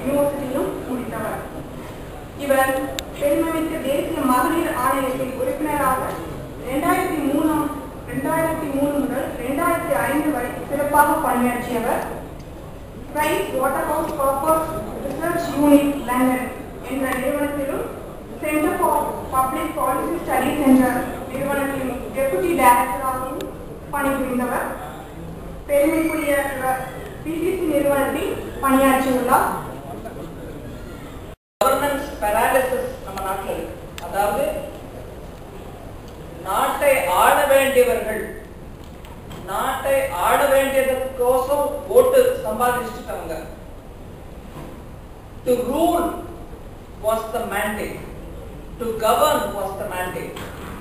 யூனிவர்சிட்டியிலும் முடித்தவர் இவர் பெருமைமிக்க தேசிய மகளிர் ஆணையத்தின் உறுப்பினராக இரண்டாயிரத்தி மூணாம் இரண்டாயிரத்தி மூணு முதல் இரண்டாயிரத்தி ஐந்து வரை சிறப்பாக பணியாற்றியவர் Price Waterhouse Coopers research unit London என்ற நிறுவனத்திலும் Centre for Public Policy Studies என்ற நிறுவனத்திலும் டெபுட்டி டைரக்டராகவும் பணிபுரிந்தவர் பெருமைக்குரிய இவர் பிசிசி நிறுவனத்தில் பணியாற்றியுள்ளார் கவர்னன்ஸ் பேராலிசிஸ் நம்ம நாட்டில் இருக்கு அதாவது நாட்டை ஆள வேண்டியவர்கள் நாட்டை ஆள வேண்டியதற்கோசம் ஓட்டு சம்பாதிச்சுட்டவங்க to rule was the mandate to govern was the mandate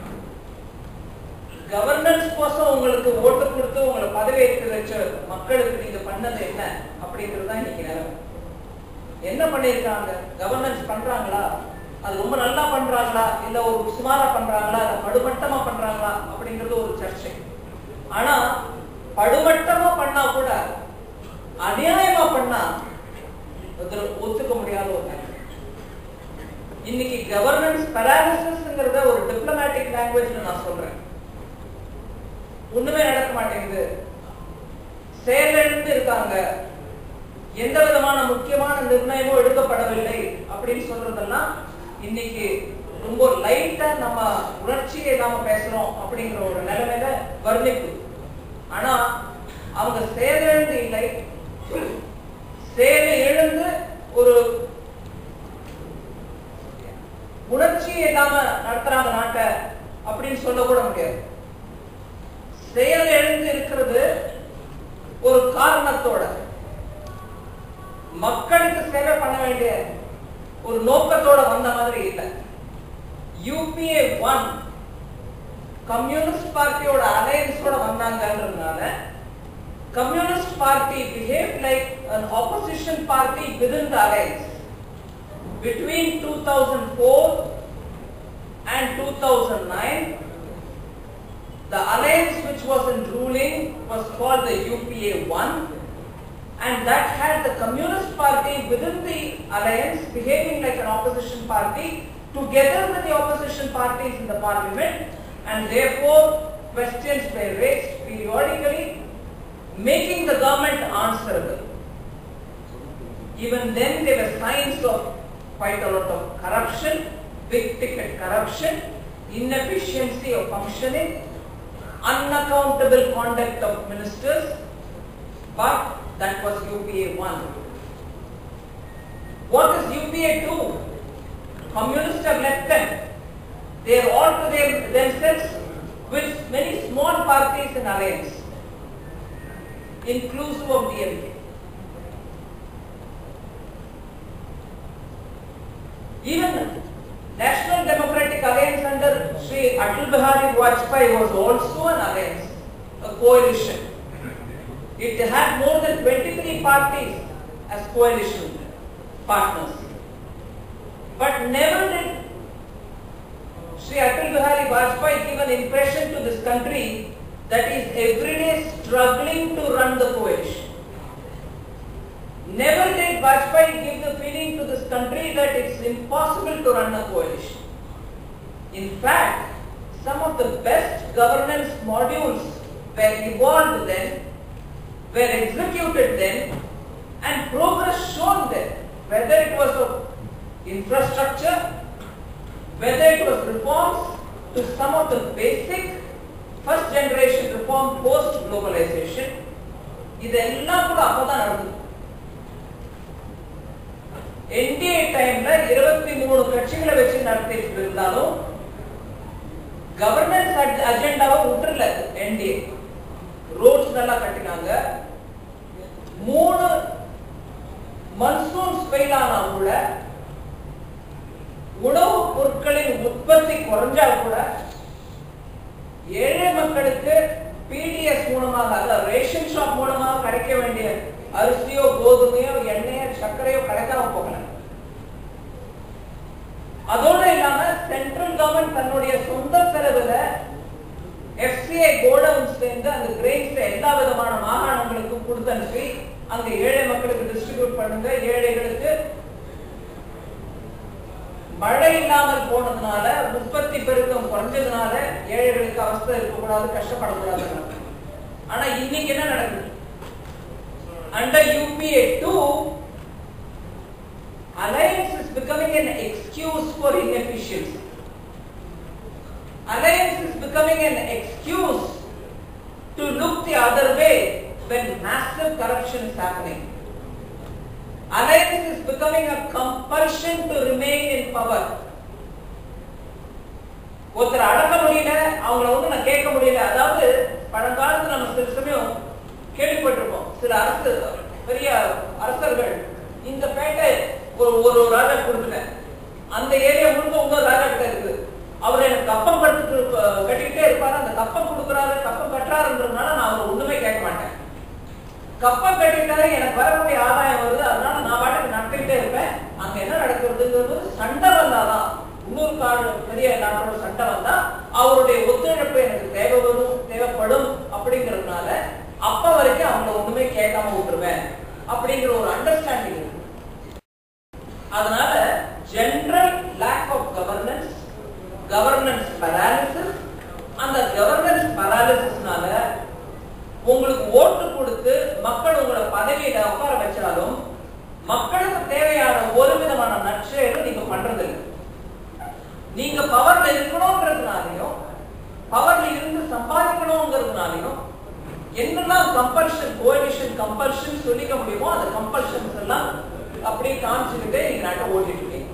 governance கோசம் உங்களுக்கு ஓட்டு கொடுத்து உங்களை பதவியேற்க வச்ச மக்களுக்கு நீங்க பண்ணது என்ன அப்படிங்கிறது தான் இன்னைக்கு நிலைமை என்ன பண்ணிருக்காங்க கவர்னன்ஸ் பண்றாங்களா அது ரொம்ப நல்லா பண்றாங்களா இல்ல ஒரு சுமாரா பண்றாங்களா இல்ல படுமட்டமா பண்றாங்களா அப்படிங்கிறது ஒரு சர்ச்சை ஆனா படுமட்டமா பண்ணா கூட அநியாயமா பண்ணா அது ஒத்துக்க முடியாத ஒரு நிலை. இன்னைக்கு கவர்னன்ஸ் பேராலிசிஸ்ங்கிறத ஒரு டிப்ளமேட்டிக் லாங்குவேஜ்ல நான் சொல்றேன் ஒண்ணுமே நடக்க மாட்டேங்குது செயலிழந்து இருக்காங்க எந்த விதமான முக்கியமான நிர்ணயமும் எடுக்கப்படவில்லை அப்படின்னு சொல்றதெல்லாம் இன்னைக்கு ரொம்ப லைட்டா நம்ம உணர்ச்சியை நாம பேசுறோம் அப்படிங்கிற ஒரு நிலைமையில வர்ணிப்பு ஆனா அவங்க செயலிழந்து இல்லை செயலை இழந்து ஒரு உணர்ச்சி இல்லாம நடத்துறாங்க நாட்டை அப்படின்னு சொல்ல கூட முடியாது செயல் எழுந்து இருக்கிறது ஒரு காரணத்தோட மக்களுக்கு சேவை பண்ண வேண்டிய ஒரு நோக்கத்தோட வந்த மாதிரி இல்லை யூபிஏ ஒன் கம்யூனிஸ்ட் பார்ட்டியோட அலையன்ஸோட வந்தாங்கன்றதுனால communist party behave like an opposition party within the alliance between 2004 and 2009 the alliance which was in ruling was called the UPA 1 and that had the communist party within the alliance behaving like an opposition party together with the opposition parties in the parliament and therefore questions were raised periodically making the government answerable. Even then there were signs of quite a lot of corruption, big ticket corruption, inefficiency of functioning, unaccountable conduct of ministers, but that was UPA 1. What is UPA 2? Communists have left them. They are all to them, themselves with many small parties in alliance, inclusive of DMK. Even National Democratic Alliance under Sri Atal Bihari Vajpayee was also an alliance, a coalition. It had more than 23 parties as coalition partners. But never did Sri Atal Bihari Vajpayee give an impression to this country that is every day struggling to run the coalition. Never did Vajpayee give the feeling to this country that it's impossible to run a coalition. In fact, some of the best governance modules were evolved then, were executed then, and progress shown then, whether it was of infrastructure, whether it was reforms to some of the basic first generation reform post globalization, இதெல்லாம் கூட அப்பதான் நடந்தது NDA டைம்ல இருபத்தி மூணு கட்சிகளை வச்சு நடத்திட்டு இருந்தாலும் கவர்னன்ஸ் அஜெண்டாவை விட்டுறல என்டிஏ ரோட்ஸ் நல்லா கட்டினாங்க மூணு மன்சூன் ஸ்பெயில் ஆனா கூட உணவுப் பொருட்களின் உற்பத்தி குறைஞ்சா கூட ஏழை மக்களுக்கு பிடிஎஸ் மூலமாக அதாவது ரேஷன் ஷாப் மூலமாக கிடைக்க வேண்டிய அரிசியோ கோதுமையோ எண்ணெயோ சர்க்கரையோ கிடைக்காம போகல அதோட இல்லாம சென்ட்ரல் கவர்மெண்ட் தன்னுடைய சொந்த செலவுல எஃப்சிஐ கோடவுன்ஸ்ல இருந்து அந்த கிரெயின்ஸ் எல்லா விதமான மாகாணங்களுக்கும் கொடுத்து அனுப்பி அங்க ஏழை மக்களுக்கு டிஸ்ட்ரிபியூட் பண்ணுங்க ஏழைகளுக்கு மழை இல்லாமல் போனதுனால உற்பத்தி பெருக்கம் குறைஞ்சதுனால ஏழைகளுக்கு அவஸ்தை இருக்கக்கூடாது கஷ்டப்படக்கூடாது ஆனா இன்னைக்கு என்ன நடக்குது under UPA two alliance is becoming an excuse for inefficiency alliance is becoming an excuse to look the other way when massive corruption is happening alliance is becoming a compulsion to remain in power ஒருத்தர் அடக்க முடியல அவங்கள வந்து நான் கேட்க முடியல அதாவது பழங்காலத்துல நம்ம சில சமயம் கேள்விப்பட்டிருப்போம் சில அரசு பெரிய அரசர்கள் இந்த பேட்டை ஒரு ஒரு ராஜா கொடுத்துட்டேன் அந்த ஏரியா முழுக்க இன்னொரு ராஜா கிட்ட இருக்கு அவர் எனக்கு கப்பம் கட்டு கட்டிக்கிட்டே இருப்பாரு அந்த கப்பம் கொடுக்குறாரு கப்பம் கட்டுறாருன்றதுனால நான் அவர் ஒண்ணுமே கேட்க மாட்டேன் கப்பம் கட்டிட்டாலே எனக்கு வரக்கூடிய ஆதாயம் வருது அதனால நான் பாட்டுக்கு நடத்திக்கிட்டே இருப்பேன் அங்க என்ன நடக்கிறதுங்கிறது சண்டை வந்தாதான் இன்னொரு காடு பெரிய நாட்டோட சண்டை வந்தா அவருடைய ஒத்துழைப்பு எனக்கு தேவை வரும் தேவைப்படும் அப்படிங்கிறதுனால அப்ப வரைக்கும் அவங்க ஒண்ணுமே கேட்காம விட்டுருவேன் அப்படிங்கிற ஒரு அண்டர்ஸ்டாண்டிங் இருக்கு அதனால general lack of governance governance paralysis அந்த கவர்னன்ஸ் பராலிசிஸ்னால உங்களுக்கு ஓட்டு கொடுத்து மக்கள் உங்களை பதவியில உட்கார வச்சாலும் மக்களுக்கு தேவையான ஒரு விதமான நற்செயலும் நீங்க பண்றது இல்லை நீங்க பவர்ல இருக்கணும்ன்றதுனாலையும் பவர்ல இருந்து சம்பாதிக்கணுங்கிறதுனாலையும் என்னெல்லாம் கம்பல்ஷன் கோலிஷன் கம்பல்ஷன் சொல்லிக்க முடியுமோ அந்த கம்பல்ஷன்ஸ் எல்லாம் அப்படியே காமிச்சுக்கிட்டே நீங்க நாட்டை ஓட்டிட்டு இருக்கீங்க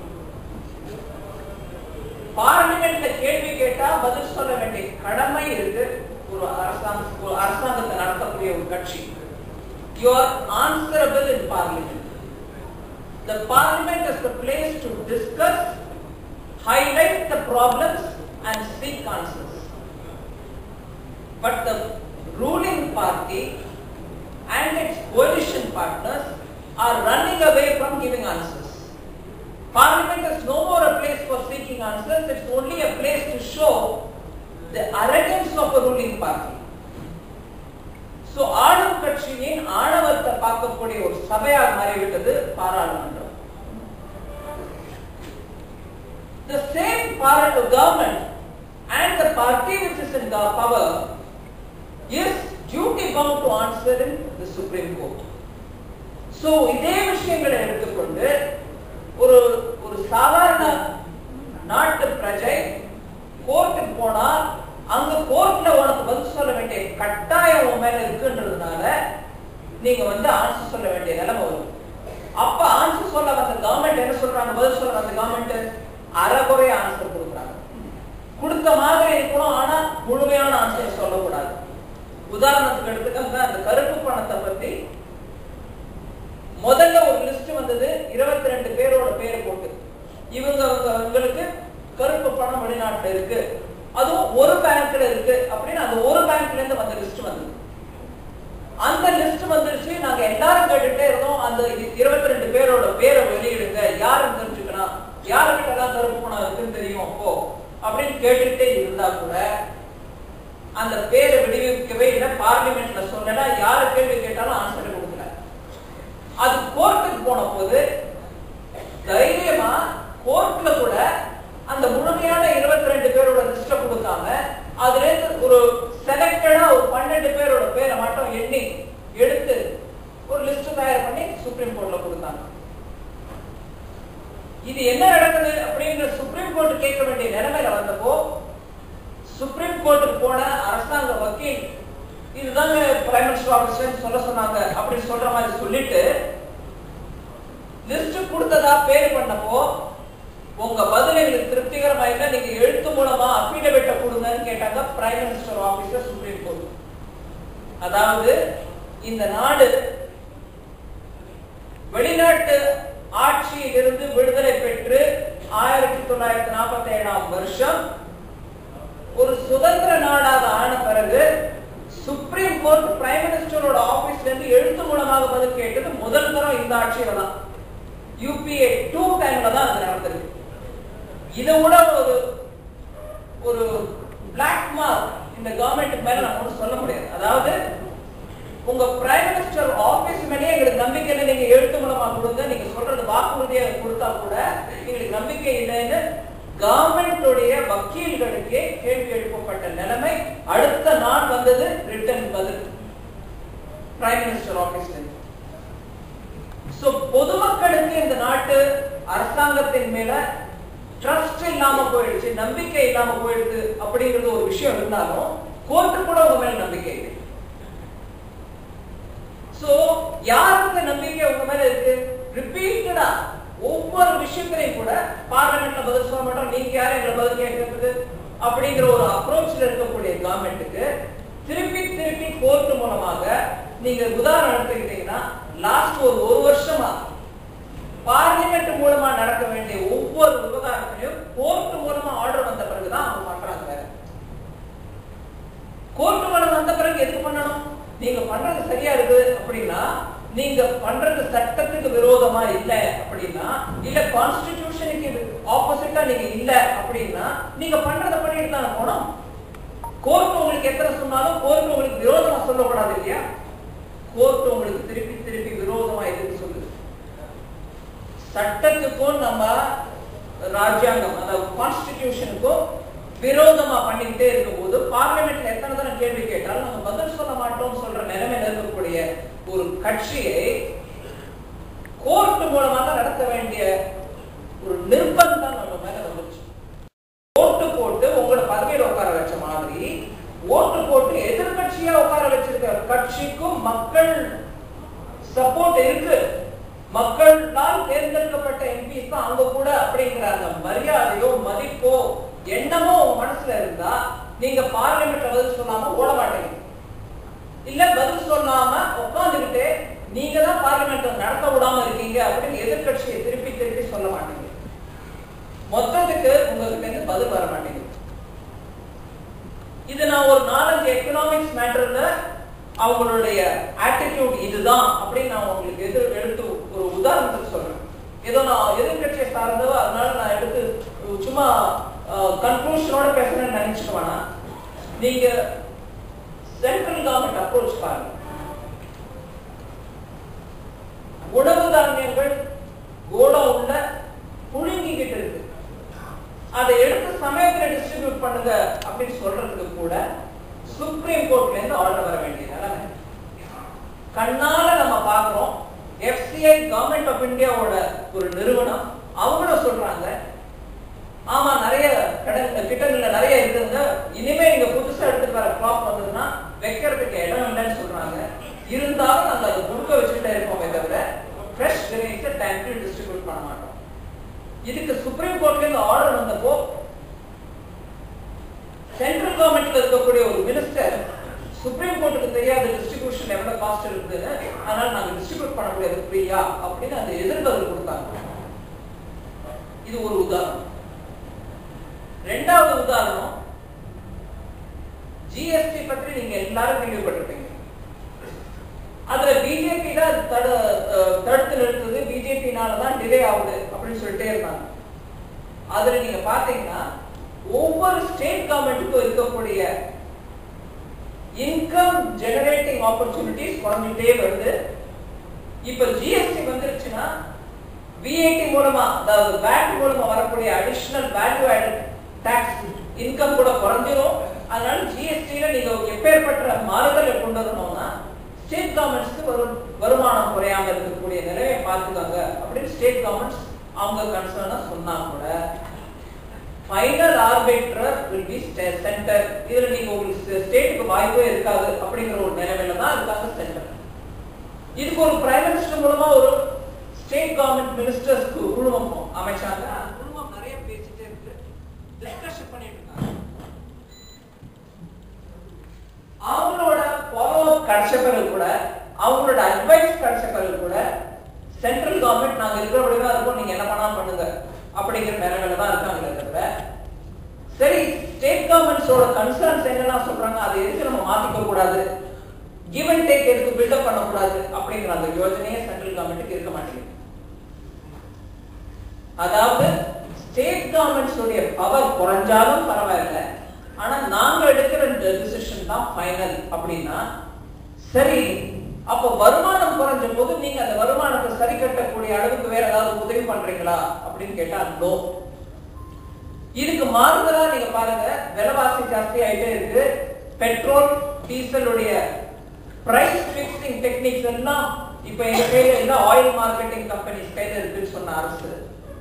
பார்லிமெண்ட்ல கேள்வி கேட்டா பதில் சொல்ல வேண்டிய கடமை இருக்கு ஒரு அரசாங்க ஒரு அரசாங்கத்தை நடத்தக்கூடிய ஒரு கட்சி you are answerable in parliament The parliament is the place to discuss, highlight the problems and seek answers. But the ruling party and its coalition partners are running away from giving answers. Parliament is no more a place for seeking answers, it's only a place to show the arrogance of a ruling party. So ஆளும் கட்சியின் ஆணவத்தை பார்க்கக்கூடிய ஒரு சபையாக மாறிவிட்டது பாராளுமன்றம் The same part of government and the party which is in the power is duty bound to answer in the Supreme Court. So இதே விஷயங்களை எடுத்துக்கொண்டு ஒரு ஒரு சாதாரண நாட்டு பிரஜை கோர்ட்டுக்கு போனா அங்க கோர்ட்ல உனக்கு பதில் சொல்ல வேண்டிய கட்டாயம் உன் மேல இருக்குன்றதுனால நீங்க வந்து ஆன்சர் சொல்ல வேண்டிய நிலைமை வரும் அப்ப ஆன்சர் சொல்ல வந்த கவர்மெண்ட் என்ன சொல்றாங்க பதில் சொல்ல வந்த கவர்மெண்ட் அறகுறைய ஆன்சர் கொடுக்குறாங்க கொடுத்த மாதிரி இருக்கணும் ஆனா முழுமையான ஆன்சர் சொல்லக்கூடாது உதாரணத்துக்கு எடுத்துக்கோங்க அந்த கருப்பு பணத்தை பத்தி முதல்ல ஒரு லிஸ்ட் வந்தது இருபத்தி ரெண்டு பேரோட பேரை போட்டு இவங்க இவங்களுக்கு கருப்பு பணம் வெளிநாட்டுல இருக்கு அதுவும் ஒரு பேங்க்ல இருக்கு அப்படின்னு அந்த ஒரு பேங்க்ல இருந்து வந்த லிஸ்ட் வந்தது அந்த லிஸ்ட் வந்துருச்சு நாங்க எல்லாரும் கேட்டுட்டே இருந்தோம் அந்த இருபத்தி ரெண்டு பேரோட பேரை வெளியிடுங்க யாருன்னு தெரிஞ்சுக்கணும் யாருக்கிட்ட எல்லாம் கருப்பு பணம் இருக்குன்னு தெரியும் அப்போ அப்படின்னு கேட்டுட்டே இருந்தா கூட அந்த பேரை விடுவிக்கவே இல்லை பார்லிமெண்ட்ல சொன்னா யாரு கேள்வி கேட்டாலும் ஆன்சர் கொடுக்கல அது கோர்ட்டுக்கு போன போது தைரியமா கோர்ட்ல கூட அந்த முழுமையான இருபத்தி ரெண்டு பேரோட லிஸ்ட கொடுத்தாங்க அதுல இருந்து ஒரு செலக்டடா ஒரு பன்னெண்டு பேரோட பேரை மட்டும் எண்ணி எடுத்து ஒரு லிஸ்ட் தயார் பண்ணி சுப்ரீம் கோர்ட்ல கொடுத்தாங்க இது என்ன நடக்குது அப்படிங்கிற சுப்ரீம் கோர்ட் கேட்க வேண்டிய நிலைமையில வந்தப்போ சுப்ரீம் கோர்ட்டுக்கு போன அரசாங்க வக்கீல் இதுதாங்க பிரைம் மினிஸ்டர் ஆபீஸ்ல சொல்ல சொன்னாங்க அப்படின்னு சொல்ற மாதிரி சொல்லிட்டு லிஸ்ட் கொடுத்ததா பேர் பண்ணப்போ உங்க பதில் எங்களுக்கு திருப்திகரமா இல்ல நீங்க எழுத்து மூலமா அபிடவிட்ட கொடுங்கன்னு கேட்டாங்க பிரைம் மினிஸ்டர் ஆபீஸ்ல சுப்ரீம் கோர்ட் அதாவது இந்த நாடு வெளிநாட்டு ஆட்சியிலிருந்து விடுதலை பெற்று ஆயிரத்தி தொள்ளாயிரத்தி நாற்பத்தி ஏழாம் வருஷம் ஒரு சுதந்திர நாடாக ஆன பிறகு சுப்ரீம் கோர்ட் பிரைம் மினிஸ்டரோட ஆபீஸ்ல இருந்து எழுத்து மூலமாக பதில் கேட்டது முதல் தரம் இந்த ஆட்சியில தான் யூபிஏ டூ டைம்ல தான் அது நடந்திருக்கு இதை விட ஒரு ஒரு பிளாக் மார்க் இந்த கவர்மெண்ட் மேல நம்ம ஒன்றும் சொல்ல முடியாது அதாவது உங்க பிரைம் மினிஸ்டர் ஆபீஸ் மேலே எங்களுக்கு நம்பிக்கை இல்லை நீங்க எழுத்து மூலமா கொடுங்க நீங்க சொல்றது வாக்குறுதி வாக்குறுதியை கொடுத்தா கூட எங்களுக்கு நம்பிக்கை இல்லைன்னு கவர்மெண்டுடைய வக்கீல்களுக்கே கேள்வி எழுப்பப்பட்ட நிலைமை அடுத்த நாள் வந்தது ரிட்டன் பதில் பிரைம் மினிஸ்டர் ஆபீஸ்ல சோ பொதுமக்களுக்கு இந்த நாட்டு அரசாங்கத்தின் மேல ட்ரஸ்ட் இல்லாம போயிடுச்சு நம்பிக்கை இல்லாம போயிடுது அப்படிங்கிறது ஒரு விஷயம் இருந்தாலும் கோர்ட்டு கூட உங்க மேல நம்பிக்கை இல்லை சோ யாருக்கு நம்பிக்கை உங்க மேல இருக்கு ரிப்பீட்டடா ஒவ்வொரு விஷயத்திலையும் கூட பார்லிமெண்ட்ல பதில் சொல்ல மாட்டோம் நீங்க யாரும் எங்களை பதில் கேட்கறது அப்படிங்கிற ஒரு அப்ரோச்ல இருக்கக்கூடிய கவர்மெண்ட்டுக்கு திருப்பி திருப்பி கோர்ட் மூலமாக நீங்க உதாரணம் எடுத்துக்கிட்டீங்கன்னா லாஸ்ட் ஒரு ஒரு வருஷமா பார்லிமெண்ட் மூலமா நடக்க வேண்டிய ஒவ்வொரு விவகாரத்திலையும் கோர்ட் மூலமா ஆர்டர் வந்த பிறகுதான் அவங்க பண்றாங்க வேலை. கோர்ட் மூலம் வந்த பிறகு எதுக்கு பண்ணணும் நீங்க பண்றது சரியா இருக்கு அப்படின்னா நீங்க பண்றது சட்டத்துக்கு விரோதமா இல்ல அப்படின்னா இல்ல கான்ஸ்டிடியூஷனுக்கு ஆப்போசிட்டா நீங்க இல்ல அப்படின்னா நீங்க பண்றத பண்ணிட்டு தானே போனோம் கோர்ட் உங்களுக்கு எத்தனை சொன்னாலும் கோர்ட் உங்களுக்கு விரோதமா சொல்லக்கூடாது இல்லையா கோர்ட் உங்களுக்கு திருப்பி திருப்பி விரோதமா எதுக்கு சொல்லுது சட்டத்துக்கும் நம்ம ராஜ்யாங்கம் அதாவது கான்ஸ்டிடியூஷனுக்கும் விரோதமா பண்ணிக்கிட்டே இருக்கும்போது பார்லிமெண்ட்ல எத்தனை தடவை கேள்வி கேட்டாலும் நம்ம பதில் சொல்ல மாட்டோம் சொல்ற நிலைமையில இருக்கக்கூடிய ஒரு கட்சியை கோர்ட் மூலமாக நடத்த வேண்டிய ஒரு நிர்பந்தம் நம்ம மேல வந்துச்சு ஓட்டு போட்டு உங்களை பதவியில உட்கார வச்ச மாதிரி ஓட்டு போட்டு எதிர்கட்சியா உட்கார வச்சிருக்க கட்சிக்கும் மக்கள் சப்போர்ட் இருக்கு மக்களால் தேர்ந்தெடுக்கப்பட்ட எம்பிஸ் தான் அவங்க கூட அப்படிங்கிற அந்த மரியாதையோ மதிப்போ எண்ணமோ உங்க மனசுல இருந்தா நீங்க பார்லிமெண்ட்ல பதில் சொல்லாம ஓட மாட்டீங்க இல்ல பதில் சொல்லாம உட்கார்ந்துகிட்டு நீங்க தான் பார்லிமெண்ட் நடத்த விடாம இருக்கீங்க அப்படின்னு எதிர்கட்சியை திருப்பி திருப்பி சொல்ல மாட்டீங்க மொத்தத்துக்கு உங்ககிட்ட இருந்து பதில் வர மாட்டேங்குது இது நான் ஒரு நாலஞ்சு எக்கனாமிக்ஸ் மேட்டர்ல அவங்களுடைய ஆட்டிடியூட் இதுதான் அப்படின்னு நான் உங்களுக்கு எதிர் எடுத்து ஒரு உதாரணத்துக்கு சொல்றேன் ஏதோ நான் எதிர்கட்சியை சார்ந்தவ அதனால நான் எடுத்து சும்மா கன்க்ளூஷனோட பேசுறேன்னு நினைச்சுக்க வேணாம் நீங்க சென்ட்ரல் கவர்மெண்ட் அப்ரோச் பாருங்க உணவு தானியங்கள் கோடவுன்ல புழுங்கிக்கிட்டு இருக்கு அதை எடுத்து சமயத்துல டிஸ்ட்ரிபியூட் பண்ணுங்க அப்படின்னு சொல்றதுக்கு கூட சுப்ரீம் கோர்ட்ல இருந்து ஆர்டர் வர வேண்டிய நிலைமை கண்ணால நம்ம பாக்குறோம் எஃப்சிஐ கவர்மெண்ட் ஆஃப் இந்தியாவோட ஒரு நிறுவனம் அவங்களும் சொல்றாங்க ஆமா நிறைய கடன் திட்டங்கள்ல நிறைய இருக்குங்க இனிமே நீங்க புதுசா எடுத்துட்டு வர கிளாப் வந்ததுன்னா வைக்கிறதுக்கு இடம் இல்லைன்னு சொல்றாங்க இருந்தாலும் நாங்க அதை முழுக்க வச்சுட்டே இருக்கோமே தவிர ஃப்ரெஷ் கிரேன்ஸை டைம்க்கு டிஸ்ட்ரிபியூட் பண்ண மாட்டோம் இதுக்கு சுப்ரீம் கோர்ட்ல இருந்து ஆர்டர் வந்தப்போ சென்ட்ரல் கவர்மெண்ட்ல இருக்கக்கூடிய ஒரு மினிஸ்டர் சுப்ரீம் கோர்ட்டுக்கு தெரியாத டிஸ்ட்ரிபியூஷன் எவ்வளவு காஸ்ட் இருக்குதுன்னு அதனால நாங்க டிஸ்ட்ரிபியூட் பண்ண முடியாது ஃப்ரீயா அப்படின்னு அந்த எதிர்பதில் கொடுத்தாங்க இது ஒரு உதாரணம் ரெண்டாவது உதாரணம் ஜிஎஸ்டி பற்றி நீங்க எல்லாரும் கேள்விப்பட்டிருப்பீங்க அதுல பிஜேபி தான் தடு அஹ், தடுத்து நிறுத்துது பிஜேபினால தான் டிலே ஆகுது அப்படின்னு சொல்லிட்டே இருந்தாங்க அதுல நீங்க பாத்தீங்கன்னா ஒவ்வொரு ஸ்டேட் கவர்மெண்ட்டுக்கும் இருக்கக்கூடிய இன்கம் ஜெனரேட்டிங் ஆப்பர்ச்சுனிட்டிஸ் குறைஞ்சிட்டே வருது இப்ப ஜிஎஸ்டி வந்துருச்சுன்னா விஐடி மூலமா அதாவது வேட் மூலமா வரக்கூடிய additional value added tax income கூட குறைஞ்சிரும் அதனால ஜிஎஸ்டில நீங்க எப்பேற்பட்ட மாறுதலை கொண்டு வரணும்னா ஸ்டேட் கவர்மெண்ட்ஸ்க்கு வரும் வருமானம் குறையாம இருக்கக்கூடிய நிலையை பார்த்துக்காங்க அப்படின்னு ஸ்டேட் கவர்மெண்ட்ஸ் அவங்க கன்சர்னா சொன்னா கூட final arbiter will be centre இதுல நீங்க உங்களுக்கு ஸ்டேட்டுக்கு வாய்ப்பே இருக்காது அப்படிங்கிற ஒரு நிலைமையில தான் இருக்காங்க சென்டர் இதுக்கு ஒரு பிரைம் மினிஸ்டர் மூலமா ஒரு ஸ்டேட் கவர்மெண்ட் மினிஸ்டர்ஸ்க்கு குழுமம் அமைச்சாங்க அந்த குழுமம் நிறைய பேசிட்டே இருக்கு டிஸ்கஷன் பண்ணிட்டு இருக்காங்க அவங்களோட ஃபாலோ கிடைச்ச பிறகு கூட அவங்களோட அட்வைஸ் கிடைச்ச பிறகு கூட சென்ட்ரல் கவர்மெண்ட் நாங்க இருக்கிறபடி தான் இருக்கோம் நீங்க என்ன பண்ணாலும் பண்ணுங்க அப்படிங்கிற நிலைமையில தான் இருக்காங்களே தவிர சரி ஸ்டேட் கவர்மெண்ட்ஸோட கன்சர்ன்ஸ் என்னெல்லாம் சொல்றாங்க அதை எதுக்கு நம்ம மாத்திக்க கூடாது கிவ் அண்ட் டேக் எதுக்கு பில்டப் பண்ணக்கூடாது அப்படிங்கிற அந்த யோசனையே சென்ட்ரல் கவர்மெண்ட்டுக்கு இருக்க மாட்டேங்குது அதாவது ஸ்டேட் கவர்மெண்ட்ஸ் உடைய பவர் குறைஞ்சாலும் பரவாயில்ல ஆனா நாங்க எடுக்கிற டிசிஷன் தான் ஃபைனல் அப்படின்னா சரி அப்ப வருமானம் குறைஞ்ச போது நீங்க அந்த வருமானத்தை சரி கட்டக்கூடிய அளவுக்கு வேற ஏதாவது உதவி பண்றீங்களா அப்படின்னு கேட்டா நோ இதுக்கு மாறுதலா நீங்க பாருங்க விலைவாசி ஜாஸ்தி ஆயிட்டே இருக்கு பெட்ரோல் டீசலுடைய பிரைஸ் பிக்சிங் டெக்னிக்ஸ் எல்லாம் இப்ப எங்க கையில எல்லாம் ஆயில் மார்க்கெட்டிங் கம்பெனிஸ் கையில இருக்குன்னு சொன்ன அரசு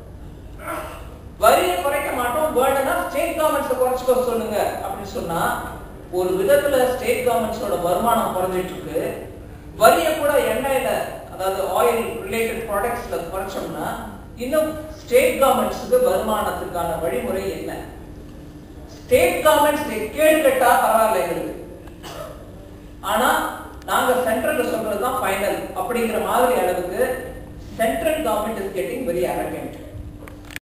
வரியை குறைக்க மாட்டோம் பேர்டனா ஸ்டேட் கவர்மெண்ட்ஸ் குறைச்சுக்க சொல்லுங்க அப்படின்னு சொன்னா ஒரு விதத்துல ஸ்டேட் கவர்மெண்ட்ஸோட வருமானம் குறைஞ்சிட்டு இருக்கு வரியை கூட எண்ணெயில அதாவது ஆயில் ரிலேட்டட் ப்ராடக்ட்ஸ்ல குறைச்சோம்னா இன்னும் ஸ்டேட் கவர்மெண்ட்ஸுக்கு வருமானத்துக்கான வழிமுறை என்ன ஸ்டேட் கவர்மெண்ட்ஸ் கேடு கட்டா பரவாயில்ல எங்களுக்கு ஆனா நாங்க சென்ட்ரல் சொல்றது தான் ஃபைனல் அப்படிங்கிற மாதிரி அளவுக்கு central government is getting very arrogant